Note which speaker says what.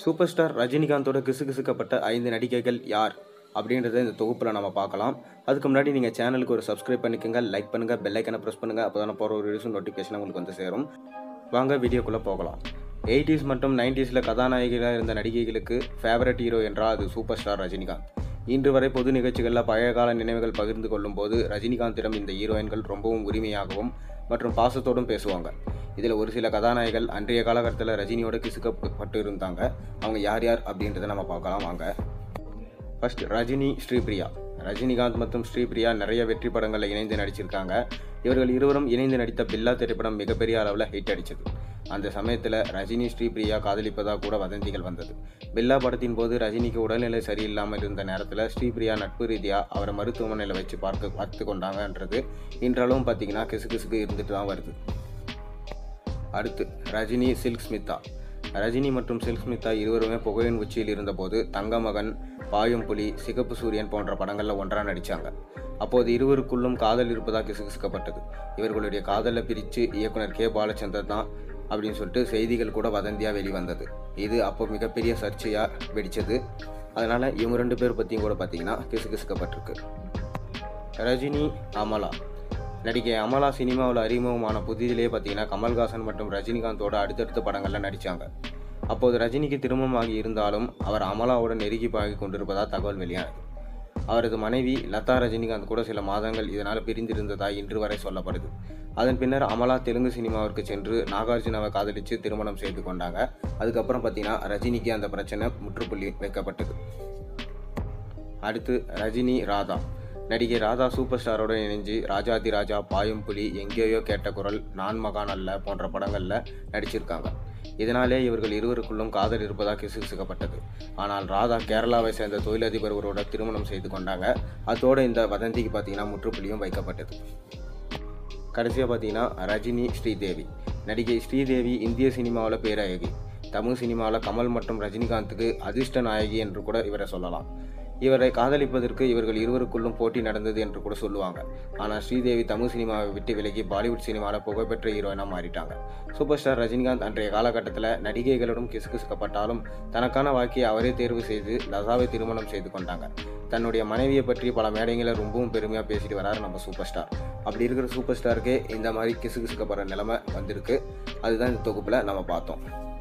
Speaker 1: super star ரஜினிகாந்தோட கிசுகிசுக்கப்பட்ட ஐந்து நடிகைகள் யார் அப்படின்றத இந்த தொகுப்பில் நம்ம பார்க்கலாம் அதுக்கு முன்னாடி நீங்கள் சேனலுக்கு ஒரு சப்ஸ்கிரைப் பண்ணிக்கோங்க லைக் பண்ணுங்கள் பெல்லைக்கனை ப்ரெஸ் பண்ணுங்கள் அப்போ தானே போகிற ஒரு வீடியோஸும் நோட்டிஃபிகேஷன் உங்களுக்கு வந்து சேரும் வாங்க வீடியோக்குள்ளே போகலாம் எயிட்டிஸ் மற்றும் நைன்டிஸில் கதாநாயகிகளாக இருந்த நடிகைகளுக்கு ஃபேவரட் ஹீரோ என்றால் அது சூப்பர் ஸ்டார் ரஜினிகாந்த் இன்று வரை பொது நிகழ்ச்சிகளில் பழைய கால நினைவுகள் பகிர்ந்து கொள்ளும் போது ரஜினிகாந்திடம் இந்த ஹீரோயின்கள் ரொம்பவும் உரிமையாகவும் மற்றும் பாசத்தோடும் பேசுவாங்க இதில் ஒரு சில கதாநாயகிகள் அன்றைய காலகட்டத்தில் ரஜினியோட கிசுக்கப்பட்டு இருந்தாங்க அவங்க யார் யார் அப்படின்றத நம்ம பார்க்கலாம் வாங்க ஃபர்ஸ்ட் ரஜினி ஸ்ரீபிரியா ரஜினிகாந்த் மற்றும் ஸ்ரீபிரியா நிறைய வெற்றி படங்களில் இணைந்து நடிச்சிருக்காங்க இவர்கள் இருவரும் இணைந்து நடித்த பில்லா திரைப்படம் மிகப்பெரிய அளவில் ஹிட் அடிச்சது அந்த சமயத்தில் ரஜினி ஸ்ரீபிரியா காதலிப்பதாக கூட வதந்திகள் வந்தது பில்லா படத்தின் போது ரஜினிக்கு உடல்நிலை சரியில்லாமல் இருந்த நேரத்தில் ஸ்ரீபிரியா நட்பு ரீதியாக அவரை மருத்துவமனையில் வச்சு பார்க்க பார்த்து கொண்டாங்கன்றது இன்றளவும் பார்த்தீங்கன்னா கிசு கிசுக்கு இருந்துட்டு தான் வருது அடுத்து ரஜினி சில்க் ஸ்மிதா ரஜினி மற்றும் சில்க் ஸ்மிதா இருவருமே புகையின் உச்சியில் இருந்தபோது தங்கமகன் பாயும் புலி சிகப்பு சூரியன் போன்ற படங்களில் ஒன்றாக நடித்தாங்க அப்போது இருவருக்குள்ளும் காதல் இருப்பதாக கிசுகிசுக்கப்பட்டது இவர்களுடைய காதலை பிரித்து இயக்குனர் கே பாலச்சந்தர் தான் அப்படின்னு சொல்லிட்டு செய்திகள் கூட வதந்தியாக வெளிவந்தது இது அப்போ மிகப்பெரிய சர்ச்சையாக வெடிச்சது அதனால் இவங்க ரெண்டு பேர் பற்றியும் கூட பார்த்தீங்கன்னா கிசுகிசுக்கப்பட்டிருக்கு ரஜினி அமலா நடிகை அமலா சினிமாவில் அறிமுகமான புதிதிலே பார்த்தீங்கன்னா கமல்ஹாசன் மற்றும் ரஜினிகாந்தோட அடுத்தடுத்த படங்களில் நடித்தாங்க அப்போது ரஜினிக்கு திருமணமாகி இருந்தாலும் அவர் அமலாவோட நெருங்கி பழகி கொண்டிருப்பதாக தகவல் வெளியானது அவரது மனைவி லதா ரஜினிகாந்த் கூட சில மாதங்கள் இதனால் பிரிந்திருந்ததா இன்று வரை சொல்லப்படுது அதன் பின்னர் அமலா தெலுங்கு சினிமாவிற்கு சென்று நாகார்ஜுனாவை காதலித்து திருமணம் செய்து கொண்டாங்க அதுக்கப்புறம் பார்த்தீங்கன்னா ரஜினிக்கு அந்த பிரச்சனை முற்றுப்புள்ளி வைக்கப்பட்டது அடுத்து ரஜினி ராதா நடிகை ராதா சூப்பர் ஸ்டாரோட இணைஞ்சு ராஜாதி ராஜா பாயும் புலி எங்கேயோ கேட்ட குரல் நான் மகான் அல்ல போன்ற படங்களில் நடிச்சிருக்காங்க இதனாலே இவர்கள் இருவருக்குள்ளும் காதல் இருப்பதாக கிசுகிசுக்கப்பட்டது ஆனால் ராதா கேரளாவை சேர்ந்த தொழிலதிபர் ஒருவரோட திருமணம் செய்து கொண்டாங்க அதோட இந்த வதந்திக்கு பார்த்தீங்கன்னா முற்றுப்புள்ளியும் வைக்கப்பட்டது கடைசியாக பார்த்தீங்கன்னா ரஜினி ஸ்ரீதேவி நடிகை ஸ்ரீதேவி இந்திய சினிமாவில் பேரழகி தமிழ் சினிமாவில் கமல் மற்றும் ரஜினிகாந்துக்கு அதிர்ஷ்ட நாயகி என்று கூட இவரை சொல்லலாம் இவரை காதலிப்பதற்கு இவர்கள் இருவருக்குள்ளும் போட்டி நடந்தது என்று கூட சொல்லுவாங்க ஆனால் ஸ்ரீதேவி தமிழ் சினிமாவை விட்டு விலகி பாலிவுட் சினிமாவில் புகழ்பெற்ற ஹீரோயினாக மாறிட்டாங்க சூப்பர் ஸ்டார் ரஜினிகாந்த் அன்றைய காலகட்டத்தில் நடிகைகளுடன் கிசுகிசுக்கப்பட்டாலும் தனக்கான வாழ்க்கையை அவரே தேர்வு செய்து லதாவை திருமணம் செய்து கொண்டாங்க தன்னுடைய மனைவியை பற்றி பல மேடைகளில் ரொம்பவும் பெருமையாக பேசிட்டு வராரு நம்ம சூப்பர் ஸ்டார் அப்படி இருக்கிற சூப்பர் ஸ்டாருக்கே இந்த மாதிரி கிசுகிசுக்கப்படுற நிலைமை வந்திருக்கு அதுதான் இந்த தொகுப்பில் நம்ம பார்த்தோம்